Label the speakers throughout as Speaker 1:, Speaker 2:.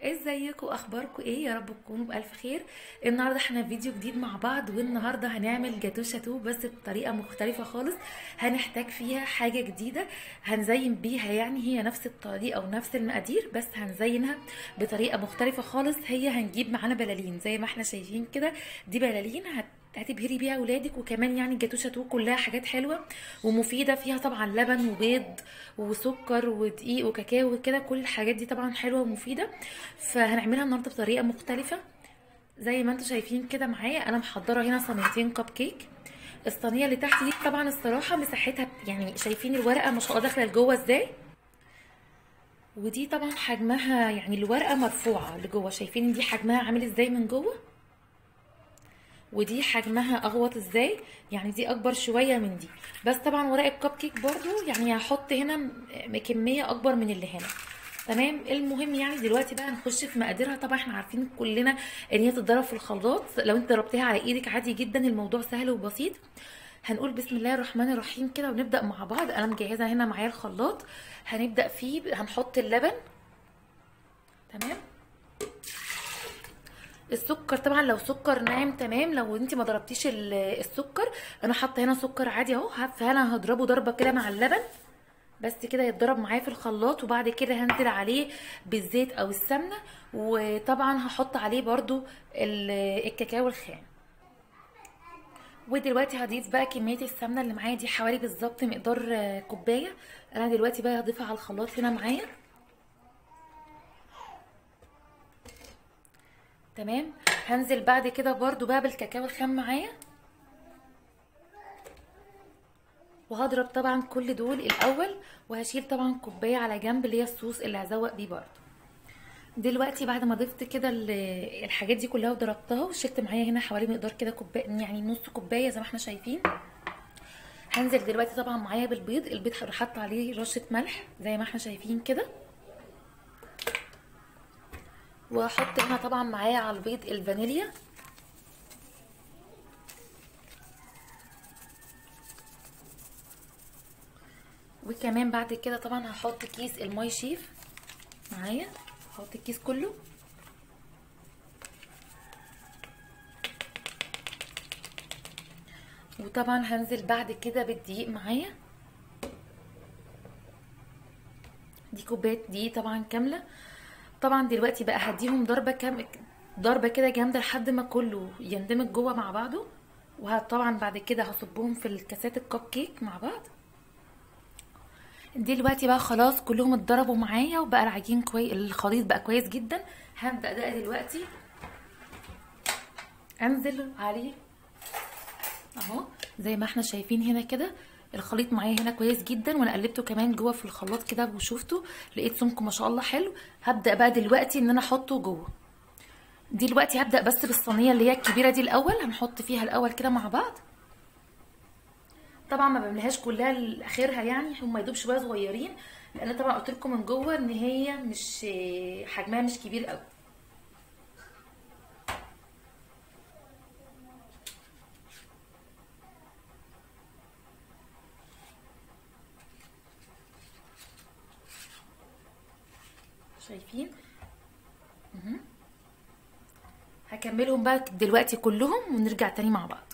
Speaker 1: ازيكم اخباركم ايه يا رب تكونوا بالف خير النهارده احنا في فيديو جديد مع بعض والنهارده هنعمل جاتو شاتو بس بطريقه مختلفه خالص هنحتاج فيها حاجه جديده هنزين بيها يعني هي نفس الطريقه ونفس المقادير بس هنزينها بطريقه مختلفه خالص هي هنجيب معانا بلالين زي ما احنا شايفين كده دي بلالين هت هتبهري بيها ولادك وكمان يعني الجاتو شاتو كلها حاجات حلوه ومفيده فيها طبعا لبن وبيض وسكر ودقيق وكاكاو وكده كل الحاجات دي طبعا حلوه ومفيده فهنعملها النهارده بطريقه مختلفه زي ما انتم شايفين كده معايا انا محضره هنا صينيتين كب كيك الصينيه اللي تحت دي طبعا الصراحه مساحتها يعني شايفين الورقه ما شاء الله داخله لجوه ازاي ودي طبعا حجمها يعني الورقه مرفوعه لجوه شايفين دي حجمها عامل ازاي من جوه ودي حجمها اغوط ازاي يعني دي اكبر شويه من دي بس طبعا ورق الكب كيك برضو يعني هحط هنا كميه اكبر من اللي هنا تمام المهم يعني دلوقتي بقى نخش في مقاديرها طبعا احنا عارفين كلنا ان هي تتضرب في الخلاط لو انت ضربتيها على ايدك عادي جدا الموضوع سهل وبسيط هنقول بسم الله الرحمن الرحيم كده ونبدا مع بعض انا مجهزه هنا معايا الخلاط هنبدا فيه هنحط اللبن تمام السكر طبعا لو سكر ناعم تمام لو انت ما ضربتيش السكر انا حاطه هنا سكر عادي اهو فانا هضربه ضربه كده مع اللبن بس كده يتضرب معايا في الخلاط وبعد كده هنزل عليه بالزيت او السمنه وطبعا هحط عليه برده الكاكاو الخام ودلوقتي هضيف بقى كميه السمنه اللي معايا دي حوالي بالظبط مقدار كوبايه انا دلوقتي بقى هضيفها على الخلاط هنا معايا تمام هنزل بعد كده برضو بقى بالكاكاو الخام معايا وهضرب طبعا كل دول الاول وهشيل طبعا كوبايه على جنب اللي هي الصوص اللي هزوق بيه برضو دلوقتي بعد ما ضفت كده الحاجات دي كلها وضربتها وشلت معايا هنا حوالي مقدار كده كوبايه يعني نص كوبايه زي ما احنا شايفين هنزل دلوقتي طبعا معايا بالبيض البيض هحط عليه رشه ملح زي ما احنا شايفين كده واحط هنا طبعا معايا على البيض الفانيليا وكمان بعد كده طبعا هحط كيس الماي شيف معايا هحط الكيس كله وطبعا هنزل بعد كده بالدقيق معايا دي كوبايه دقيق طبعا كامله طبعا دلوقتي بقى هديهم ضربه كام ضربه كده جامده لحد ما كله يندمج جوه مع بعضه وطبعا بعد كده هصبهم في الكاسات الكب كيك مع بعض دلوقتي بقى خلاص كلهم اتضربوا معايا وبقى العجين كويس الخليط بقى كويس جدا هبدا بقى دلوقتي انزل عليه اهو زي ما احنا شايفين هنا كده الخليط معايا هنا كويس جدا وانا قلبته كمان جوه في الخلاط كده وشوفته لقيت سمكه ما شاء الله حلو هبدا بقى دلوقتي ان انا احطه جوه دلوقتي هبدا بس بالصينيه اللي هي الكبيره دي الاول هنحط فيها الاول كده مع بعض طبعا ما بملهاش كلها لاخرها يعني هم يدوب شويه صغيرين لان طبعا قلت لكم من جوه ان هي مش حجمها مش كبير قوي شايفين مه. هكملهم بقى دلوقتي كلهم ونرجع تاني مع بعض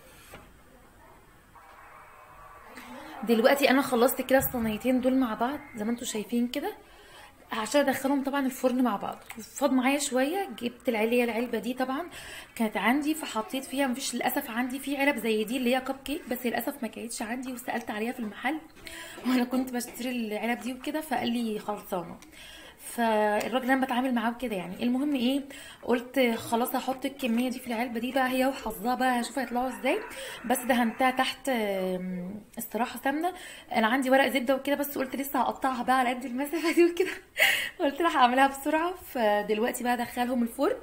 Speaker 1: دلوقتي انا خلصت كده الصينيتين دول مع بعض زي ما انتم شايفين كده عشان ادخلهم طبعا الفرن مع بعض فاض معايا شويه جبت العليه العلبه دي طبعا كانت عندي فحطيت فيها مفيش للاسف عندي في علب زي دي اللي هي كب كيك بس للاسف ما كانتش عندي وسالت عليها في المحل وانا كنت بشتري العلب دي وكده فقال لي خلصانه فالراجل انا بتعامل معاه كده يعني المهم ايه قلت خلاص هحط الكميه دي في العلبه دي بقى هي وحظها بقى هشوف هيطلعوا ازاي بس دهنتها تحت الصراحه سمنه انا عندي ورق زبده وكده بس قلت لسه هقطعها بقى على قد المسافه دي وكده قلت لها هعملها بسرعه فدلوقتي بقى ادخلهم الفرن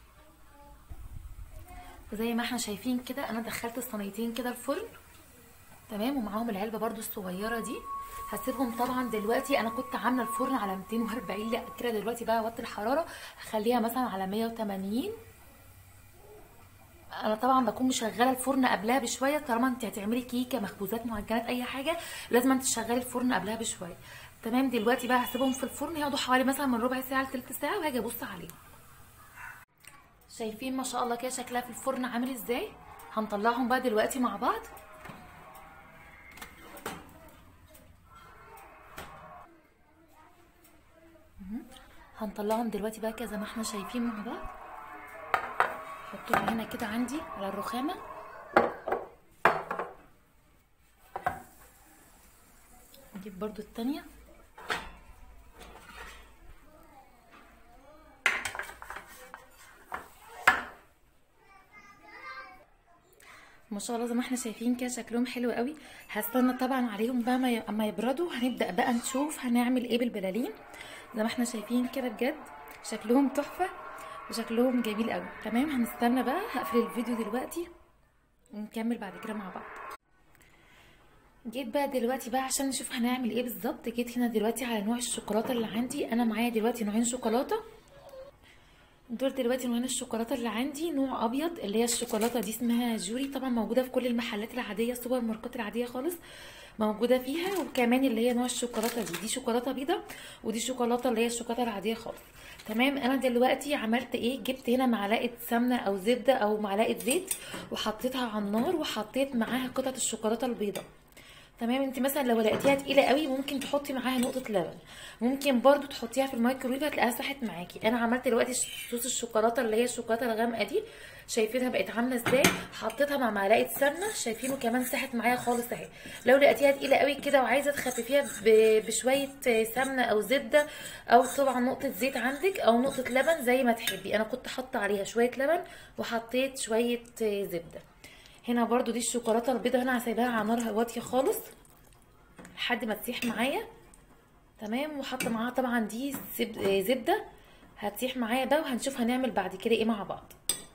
Speaker 1: زي ما احنا شايفين كده انا دخلت الصينيتين كده الفرن تمام ومعاهم العلبه برده الصغيره دي هسيبهم طبعا دلوقتي انا كنت عامله الفرن على 240 لا كده دلوقتي بقى وطي الحراره هخليها مثلا على 180 انا طبعا بكون مشغله الفرن قبلها بشويه طالما انت هتعملي كيكه مخبوزات معجنات اي حاجه لازم انت تشغلي الفرن قبلها بشويه تمام دلوقتي بقى هسيبهم في الفرن يقعدوا حوالي مثلا من ربع ساعه لتلت ساعه وهاجي ابص عليهم شايفين ما شاء الله كده شكلها في الفرن عامل ازاي هنطلعهم بقى دلوقتي مع بعض هنطلعهم دلوقتي بقى كده زي ما احنا شايفين مع بعض احطهم هنا كده عندي على الرخامه نجيب برضو التانية ما شاء الله زي ما احنا شايفين كده شكلهم حلو قوي هستنى طبعا عليهم بقى ما ي- اما يبردوا هنبدا بقى نشوف هنعمل ايه بالبلالين زي ما احنا شايفين كده بجد شكلهم تحفه وشكلهم جميل قوي تمام هنستنى بقى هقفل الفيديو دلوقتي ونكمل بعد كده مع بعض جيت بقى دلوقتي بقى عشان نشوف هنعمل ايه بالظبط جيت هنا دلوقتي على نوع الشوكولاته اللي عندي انا معايا دلوقتي نوعين شوكولاته دول دلوقتي نوعين الشوكولاته اللي عندي نوع ابيض اللي هي الشوكولاته دي اسمها جوري طبعا موجوده في كل المحلات العاديه السوبر ماركت العاديه خالص موجوده فيها وكمان اللي هي نوع الشوكولاته دي دي شوكولاته بيضه ودي شوكولاته اللي هي الشوكولاته العاديه خالص تمام انا دلوقتي عملت ايه جبت هنا معلقه سمنه او زبده او معلقه زيت وحطيتها على النار وحطيت معاها قطعه الشوكولاته البيضه تمام انت مثلا لو لقيتيها تقيله قوي ممكن تحطي معاها نقطه لبن ممكن برضو تحطيها في الميكرويف هتلاقيها ساحت معاكي انا عملت دلوقتي صوص الشوكولاته اللي هي الشوكولاته الغامقه دي شايفينها بقت عامله ازاي حطيتها مع معلقه سمنه شايفينه كمان ساحت معايا خالص اهي لو لقيتيها تقيله قوي كده وعايزه تخففيها ب- بشويه سمنه او زبده او طبعا نقطه زيت عندك او نقطه لبن زي ما تحبي انا كنت حاطه عليها شويه لبن وحطيت شويه زبده هنا برضو دي الشوكولاته البيضه هنا هسيبها على نار واطيه خالص لحد ما تسيح معايا تمام وحاطه معاها طبعا دي زب- زبده هتسيح معايا بقى وهنشوف هنعمل بعد كده ايه مع بعض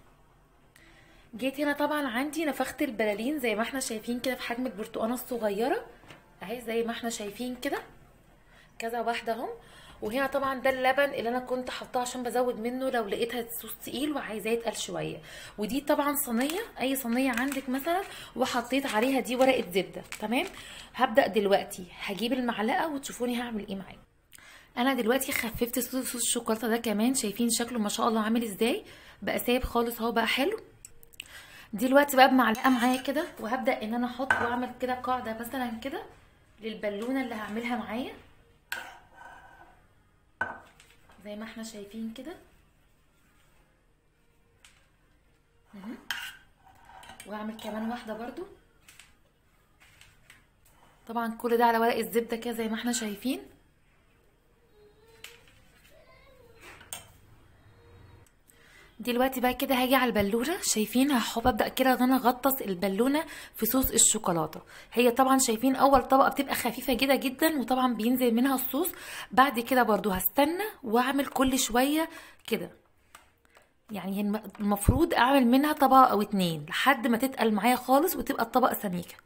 Speaker 1: جيت هنا طبعا عندي نفخت البلالين زي ما احنا شايفين كده في حجم البرتقانه الصغيره اهي زي ما احنا شايفين كده كذا واحده اهم وهنا طبعا ده اللبن اللي انا كنت حاطاه عشان بزود منه لو لقيتها صوص تقيل وعايزاه يتقل شويه ودي طبعا صينيه اي صينيه عندك مثلا وحطيت عليها دي ورقه زبده تمام هبدا دلوقتي هجيب المعلقه وتشوفوني هعمل ايه معاكم انا دلوقتي خففت صوص صوص الشوكولاته ده كمان شايفين شكله ما شاء الله عامل ازاي بقى سايب خالص اهو بقى حلو دلوقتي بقى بمعلقه معايا كده وهبدا ان انا احط واعمل كده قاعده مثلا كده للبالونه اللي هعملها معايا زي ما احنا شايفين كده مهم. واعمل كمان واحده برضو طبعا كل ده على ورق الزبده كده زي ما احنا شايفين دلوقتي بقى كده هاجي على البالونه شايفين هحب ابدا كده ان انا اغطس البالونه في صوص الشوكولاته هي طبعا شايفين اول طبقه بتبقى خفيفه جدا جدا وطبعا بينزل منها الصوص بعد كده برضو هستنى واعمل كل شويه كده يعني الم- المفروض اعمل منها طبقه او اتنين لحد ما تتقل معايا خالص وتبقى الطبقه سميكه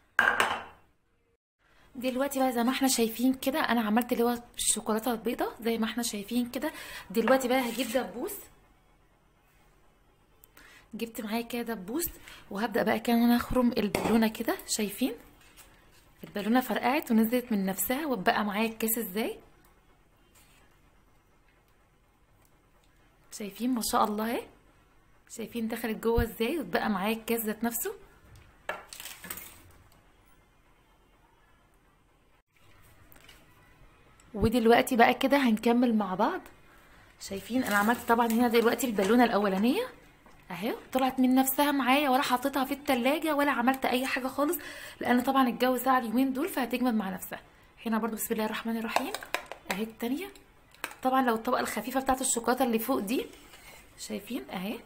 Speaker 1: دلوقتي بقى زي ما احنا شايفين كده انا عملت اللي هو الشوكولاته البيضاء زي ما احنا شايفين كده دلوقتي بقى هجيب دبوس جبت معايا كده دبوس وهبدا بقى كده انا اخرم البالونه كده شايفين البالونه فرقعت ونزلت من نفسها وبقى معايا الكاس ازاي شايفين ما شاء الله اهي شايفين دخلت جوه ازاي وبقى معايا الكاس ذات نفسه ودلوقتي بقى كده هنكمل مع بعض شايفين انا عملت طبعا هنا دلوقتي البالونه الاولانيه اهي طلعت من نفسها معايا ولا حطيتها في التلاجة ولا عملت اي حاجه خالص لان طبعا الجو ساعة اليومين دول فهتجمد مع نفسها هنا برضو بسم الله الرحمن الرحيم اهي التانية طبعا لو الطبقه الخفيفه بتاعت الشوكولاته اللي فوق دي شايفين اهي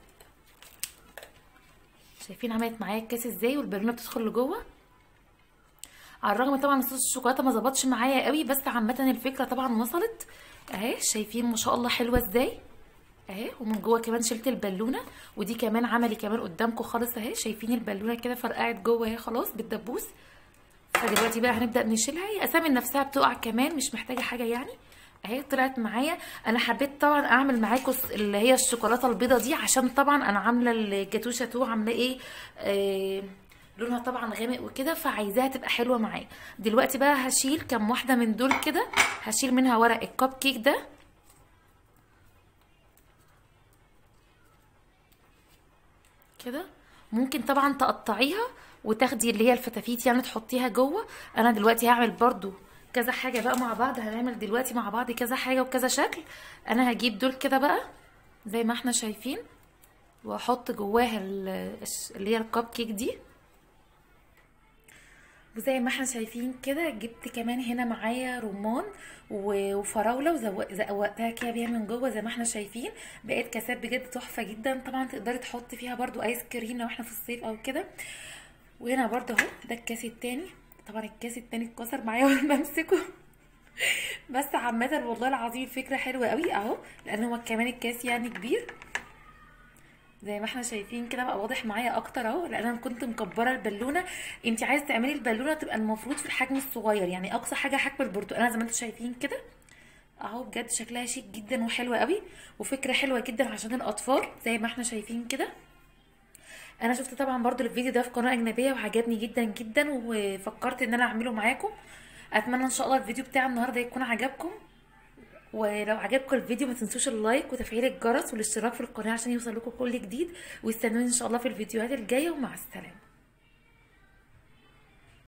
Speaker 1: شايفين عملت معايا الكاس ازاي والبالونه بتدخل لجوه على الرغم طبعا صوص الشوكولاته ما ظبطش معايا قوي بس عامه الفكره طبعا وصلت اهي شايفين ما شاء الله حلوه ازاي اهي ومن جوه كمان شلت البالونه ودي كمان عملي كمان قدامكم خالص اهي شايفين البالونه كده فرقعت جوه اهي خلاص بالدبوس فدلوقتي بقى هنبدا نشيلها هي اسامي نفسها بتقع كمان مش محتاجه حاجه يعني اهي طلعت معايا انا حبيت طبعا اعمل معاكم اللي هي الشوكولاته البيضه دي عشان طبعا انا عامله الجاتوه شاتو عامله ايه آه لونها طبعا غامق وكده فعايزاها تبقى حلوه معايا دلوقتي بقى هشيل كام واحده من دول كده هشيل منها ورق الكب كيك ده كده ممكن طبعا تقطعيها وتاخدي اللي هي الفتافيت يعني تحطيها جوه انا دلوقتي هعمل برضو كذا حاجه بقى مع بعض هنعمل دلوقتي مع بعض كذا حاجه وكذا شكل انا هجيب دول كده بقى زي ما احنا شايفين واحط جواها اللي هي الكب كيك دي وزي ما احنا شايفين كده جبت كمان هنا معايا رمان وفراوله وزوقتها كده بيها من جوه زي ما احنا شايفين بقت كاسات بجد تحفه جدا طبعا تقدري تحطي فيها برضو ايس كريم لو احنا في الصيف او كده وهنا برضو اهو ده الكاس التاني طبعا الكاس التاني اتكسر معايا وانا بمسكه بس عامه والله العظيم الفكره حلوه قوي اهو لان هو كمان الكاس يعني كبير زي ما احنا شايفين كده بقى واضح معايا اكتر اهو لان انا كنت مكبره البالونه انت عايزه تعملي البالونه تبقى المفروض في الحجم الصغير يعني اقصى حاجه حجم البرتقاله زي ما انتم شايفين كده اهو بجد شكلها شيك جدا وحلوه قوي وفكره حلوه جدا عشان الاطفال زي ما احنا شايفين كده انا شفت طبعا برضو الفيديو ده في قناه اجنبيه وعجبني جدا جدا وفكرت ان انا اعمله معاكم اتمنى ان شاء الله الفيديو بتاع النهارده يكون عجبكم ولو عجبكم الفيديو ما تنسوش اللايك وتفعيل الجرس والاشتراك في القناه عشان يوصل لكم كل جديد واستنوني ان شاء الله في الفيديوهات الجايه ومع السلامه